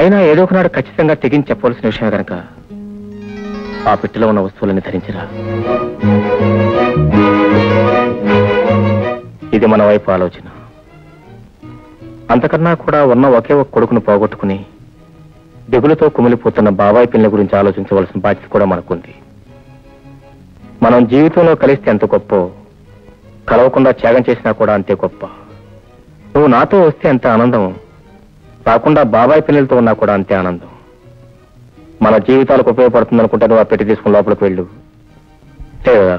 అయినా ఏదో ఒకనాడు ఖచ్చితంగా తెగించి చెప్పవలసిన విషయం కనుక ఆ పెట్టెలో ఉన్న వస్తువులని ధరించరా ఇది మన వైపు ఆలోచన అంతకన్నా కూడా ఉన్న ఒకే ఒక కొడుకును పోగొట్టుకుని దిగులుతో కుమిలిపోతున్న బాబాయ్ పిల్లల గురించి ఆలోచించవలసిన బాధ్యత కూడా మనకుంది మనం జీవితంలో కలిస్తే ఎంత గొప్ప కలవకుండా త్యాగం చేసినా కూడా అంతే గొప్ప నువ్వు నాతో వస్తే ఎంత ఆనందం రాకుండా బాబాయ్ పిల్లలతో ఉన్నా కూడా అంతే ఆనందం మన జీవితాలకు ఉపయోగపడుతుంది అనుకుంటే నువ్వు ఆ పెట్టి తీసుకుని లోపలికి వెళ్ళు అంతే కదా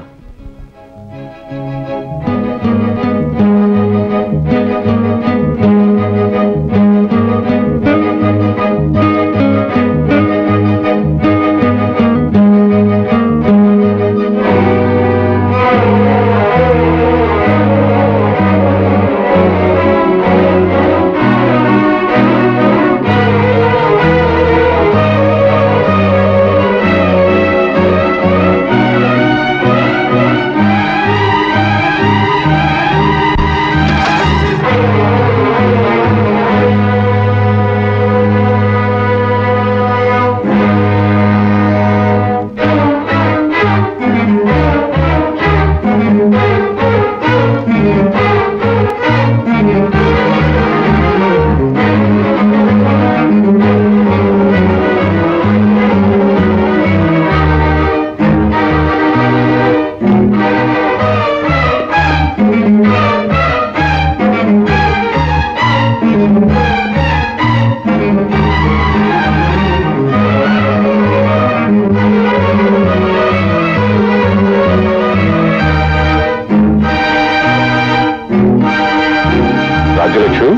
రాజ్యలక్ష్మి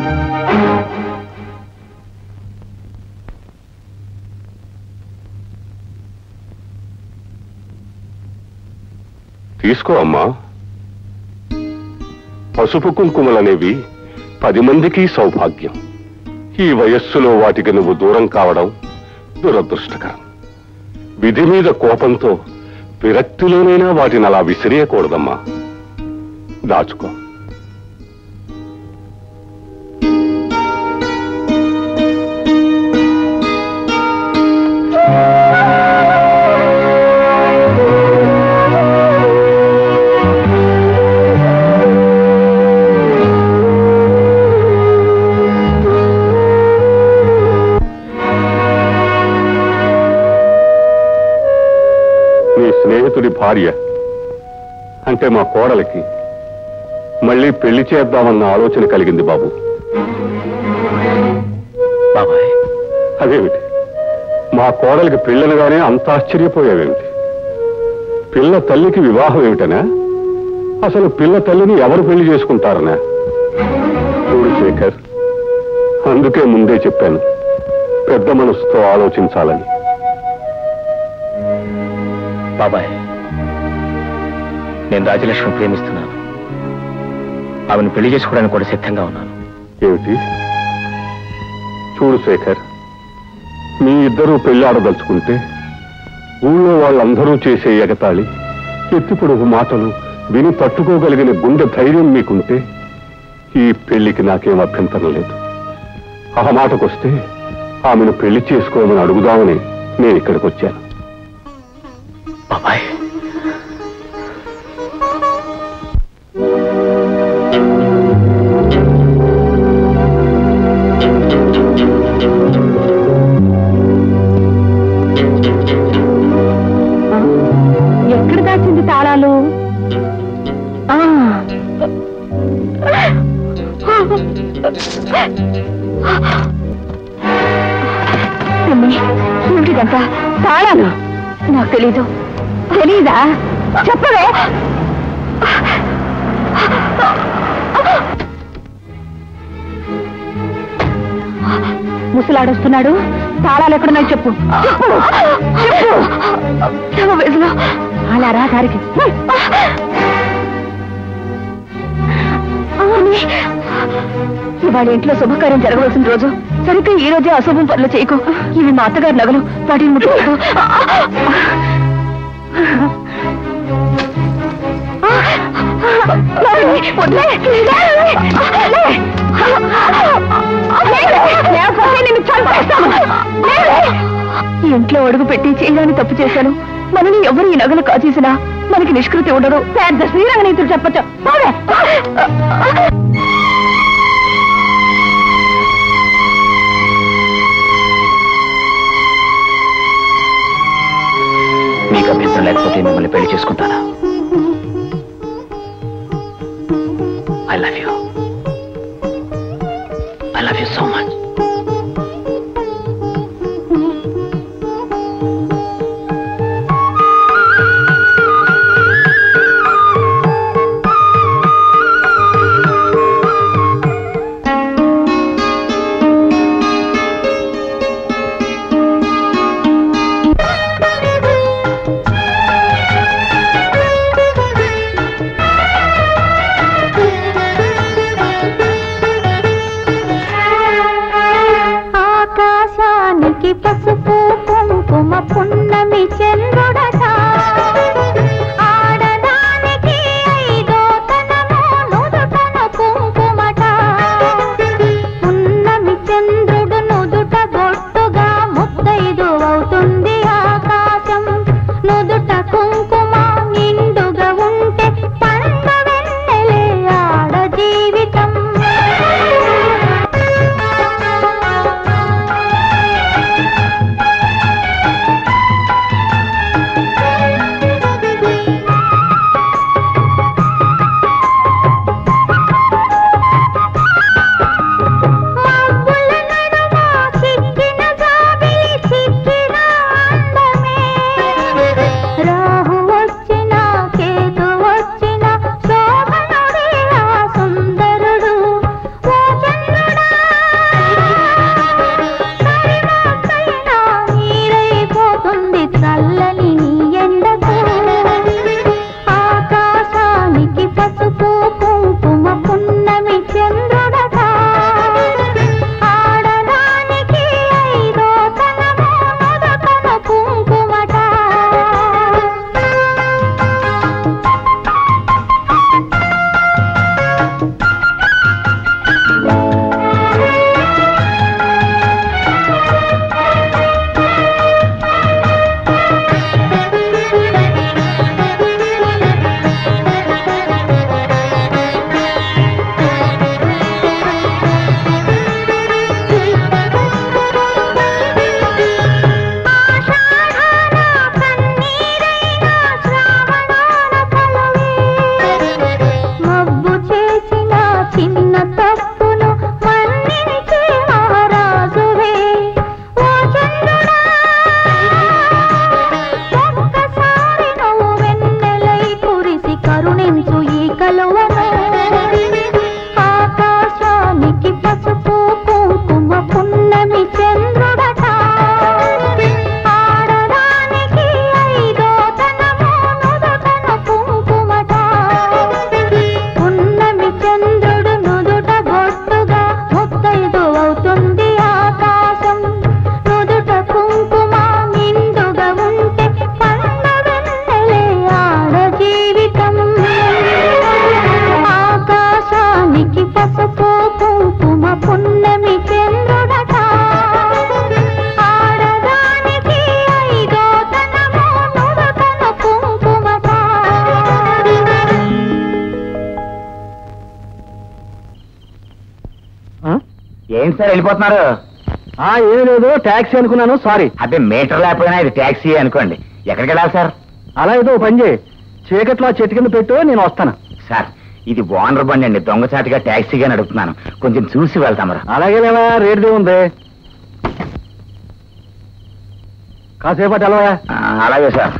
తీసుకో అమ్మా పసుపు కుంకుమలనేవి పది మందికి సౌభాగ్యం ఈ వయస్సులో వాటికి నువ్వు దూరం కావడం దురదృష్టకరం విధి మీద కోపంతో విరక్తిలోనైనా వాటిని అలా విసిరేయకూడదమ్మా దాచుకో నీ స్నేహితుడి భార్య అంటే మా కోడలికి మళ్ళీ పెళ్లి చేద్దామన్న ఆలోచన కలిగింది బాబు బాబాయ్ అదేమిటి మా కోడలికి పెళ్ళనగానే అంత ఆశ్చర్యపోయావేమిటి పిల్ల తల్లికి వివాహం ఏమిటనా అసలు పిల్ల తల్లిని ఎవరు పెళ్లి చేసుకుంటారనా చూడు శేఖర్ అందుకే ముందే చెప్పాను పెద్ద మనసుతో ఆలోచించాలని బాబాయ్ నేను రాజలక్ష్మి ప్రేమిస్తున్నాను ఆమెను పెళ్లి చేసుకోవడానికి కూడా సిద్ధంగా ఉన్నాను ఏమిటి చూడు శేఖర్ మీ ఇద్దరూ పెళ్ళాడదలుచుకుంటే ఊళ్ళో వాళ్ళందరూ చేసే ఎగతాళి ఎత్తిపొడుగు మాటలు విని తట్టుకోగలిగిన గుండె ధైర్యం మీకుంటే ఈ పెళ్లికి నాకేం అభ్యంతరం లేదు ఆ మాటకొస్తే ఆమెను పెళ్లి చేసుకోమని అడుగుదామని నేను ఇక్కడికి వచ్చాను బాబాయ్ ఎక్కడ దాచింది తాళాలు ఆ. పిన్ని, ఏమిటిదంతా తాళాలు నాకు తెలీదు తెలీదా చెప్పవే ముసలాడొస్తున్నాడు తాళాలు ఎక్కడున్నాయి చెప్పు చెప్పు చెప్పు వయసులో అలా రా దారికి ఇవాళ ఇంట్లో శుభకార్యం జరగవలసిన రోజు సరిగ్గా ఈ రోజే అశుభం పనులు చేయకు ఇవి మా అత్తగారి నగలు వాటిని ముట్టుకోకు వదిలే. లేకపోతే నిన్ను చంపేస్తాను ఈ ఇంట్లో అడుగు పెట్టి చేయడానికి తప్పు చేశాను మనని ఎవరు ఈ నగలు కాచేసినా మనకి నిష్కృతి ఉండదు పెద్ద శ్రీరంగనీతులు చెప్పచ్చు మీకు అభ్యంతరం లేకపోతే మిమ్మల్ని పెళ్లి చేసుకుంటానా I love you I love you so much ఆకాశానికి పసుపు కుంకుమ పున్నమి చంద్రుడట ఆడదానికి ఐదో తనము నుదుటన కుంకుమట పున్నమి చంద్రుడు నుదుట బొట్టుగా ముత్తైదు అవుతుంది ఆకాశం నుదుట కుంకుమ నిండుగా ఉంటే పండు వెన్నెలే ఆడ జీవితం మబ్బుల నడుమ చిక్కిన జాబిలి చిక్కిన అందమే రాహు వచ్చిన కేతు వచ్చిన శోభనుడే ఆ సుందరుడు ఓ చంద్రుడా సరిమక్కైన నీరైపోతుంది చల్లని నీ ఎండకు ఆకాశానికి పసుపు కుంకుమ పున్నమి చంద్రుడట ఆడదానికి ఐదో తనము నుదుటన కుంకుమట ఆషాఢాన కన్నీరైన శ్రావణాన కలవే మబ్బు చేసిన చిన్న తప్పును మన్నించే మహారాజువే ఓ చంద్రుడా ఒక్కసారి నువ్వు వెన్నెలై కురిసి కరుణించు ఈ కలువను ఆకాశానికి పసుపు కుంకుమ పున్నమి చంద్రుడట ఆడదానికి ఐదో తనము నుదుటన కుంకుమట పున్నమి చంద్రుడు నుదుట బొట్టుగా ముత్తైదు అవుతుంది ఆకాశం నుదుట కుంకుమ నిండుగా ఉంటే పండు వెన్నెలే ఆడ జీవితం ఆకాశానికి పసుపు కుంకుమ పున్నమి చంద్రుడట ఆడదానికి ఐదో తనము నుదుటన కుంకుమట ఏం సార్ వెళ్ళిపోతున్నారు ఏమీ లేదు ట్యాక్సీ అనుకున్నాను సారీ అదే మీటర్ లేకపోయినా ఇది ట్యాక్సీ అనుకోండి ఎక్కడికి వెళ్ళాలి సార్ అలా ఏదో ఓ పని చేయి చీకట్లో ఆ చెట్టు కింద పెట్టు నేను వస్తాను సార్ ఇది ఓనర్ బండి అండి దొంగచాటుగా ట్యాక్సీగా నడుపుతున్నాను కొంచెం చూసి వెళ్తామరా అలాగే లేవా రేటుదే ఉంది కాసేపటి అలవా ఆ, అలాగే సార్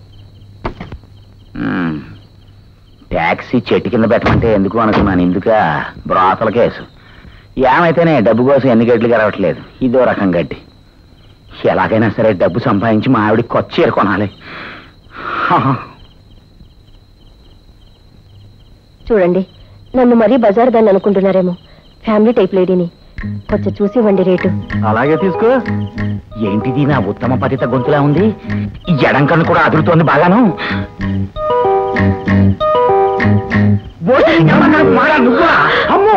మ్మ్. ట్యాక్సీ చెట్టు కింద పెట్టమంటే ఎందుకు అనుకున్నాను ఎందుక బ్రాతల కేసు ఏమైతేనే డబ్బు కోసం ఎన్ని గడ్డలు రావట్లేదు ఇదో రకం గడ్డి ఎలాగైనా సరే డబ్బు సంపాదించి మా ఆవిడకి కొత్త చీర కొనాలి చూడండి నన్ను మరీ బజార్ దాన్ని అనుకుంటున్నారేమో ఫ్యామిలీ టైప్ లేడీని కొంచెం చూసి ఇవ్వండి రేటు అలాగే తీసుకో ఏంటిది నా ఉత్తమ పతిత గొంతులా ఉంది ఈ ఎడం కన్ను కూడా అదురుతోంది బాగాను ఓసి, ఎవరన్నా మారా నువ్వా? అమ్మో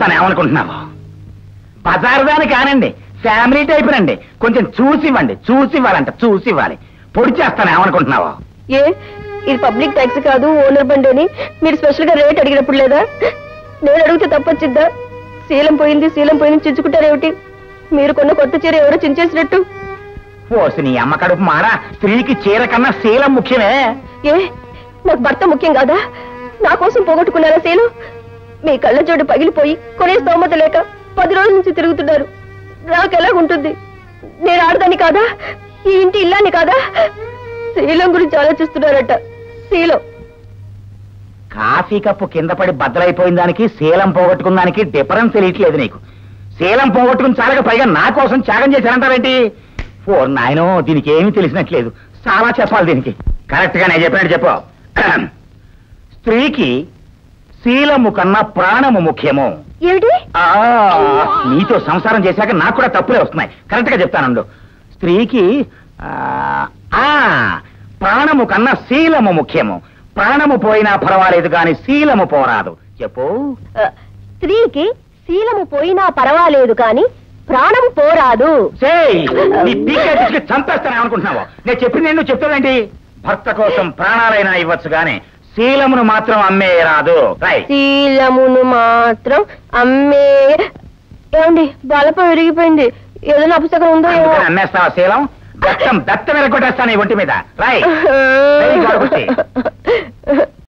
చేస్తాను ఏమనుకుంటున్నావు బజారు దాని కానండి ఫ్యామిలీ టైప్ రండి కొంచెం చూసి ఇవ్వండి చూసి ఇవ్వాలంట చూసి ఇవ్వాలి పొడి చేస్తాను ఏమనుకుంటున్నావు ఏ ఇది పబ్లిక్ ట్యాక్సీ కాదు ఓనర్ బండి అని మీరు స్పెషల్ గా రేట్ అడిగినప్పుడు లేదా నేను అడిగితే తప్పొచ్చిద్దా శీలం పోయింది శీలం పోయింది చించుకుంటారేమిటి మీరు కొన్న కొత్త చీర ఎవరో చించేసినట్టు పోసి నీ అమ్మ కడుపు మారా స్త్రీకి చీర కన్నా శీలం ముఖ్యమే ఏ నాకు భర్త ముఖ్యం కాదా నా కోసం పోగొట్టుకున్నారా శీలం మీ కళ్ళ జోడు పగిలిపోయి కొనే స్తోమత లేక పది రోజుల నుంచి తిరుగుతున్నారు నాకెలాగుంటుంది నేను ఆడదాన్ని కాదా ఈ ఇంటి ఇల్లాన్ని కాదా శీలం గురించి ఆలోచిస్తున్నారట శీలం కాఫీ కప్పు కింద పడి బద్దలైపోయిన దానికి శీలం పోగొట్టుకున్న దానికి డిఫరెన్స్ తెలియట్లేదు నీకు శీలం పోగొట్టుకుని చాలక పైగా నా కోసం త్యాగం చేశానంటావేంటి ఓ నాయనో దీనికి ఏమీ తెలిసినట్లేదు చాలా చెప్పాలి దీనికి కరెక్ట్ గా నేను చెప్పినట్టు చెప్పు స్త్రీకి శీలము కన్నా ప్రాణము ముఖ్యము ఏమిటి ఆ నీతో సంసారం చేశాక నాకు కూడా తప్పులే వస్తున్నాయి కరెక్ట్ గా చెప్తానండు స్త్రీకి ఆ, ఆ ప్రాణము కన్నా శీలము ముఖ్యము ప్రాణము పోయినా పర్వాలేదు కానీ శీలము పోరాదు చెప్పు ఆ, స్త్రీకి శీలము పోయినా పర్వాలేదు కాని ప్రాణం పోరాదు సేయ్ నీ పీకెట్కి చంపేస్తాను అనుకుంటున్నావు నేను చెప్పింది నేను చెప్తానండి భర్త కోసం ప్రాణాలైనా ఇవ్వచ్చు గాని శీలమును మాత్రం అమ్మేయరాదు రైట్ శీలమును మాత్రం అమ్మే ఏమండి బలపం విరిగిపోయింది ఏదైనా అపసకం ఉందో ఏమో అందుకని అమ్మేస్తావా శీలం దత్తం దత్తం ఎరగొట్టేస్తాను ఈ ఒంటి మీద రైట్ Very good, Gusti.